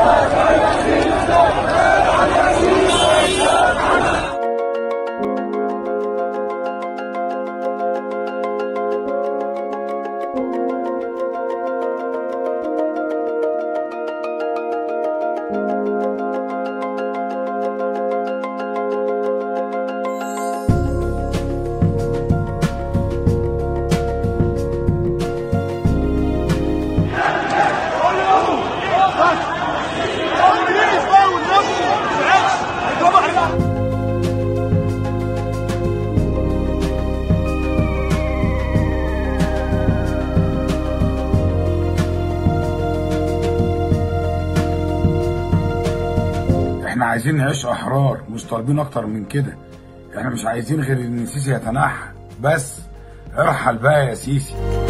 احنا عايزين نعيش احرار مش طالبين اكتر من كده احنا مش عايزين غير ان سيسي يتنحى بس ارحل بقى يا سيسي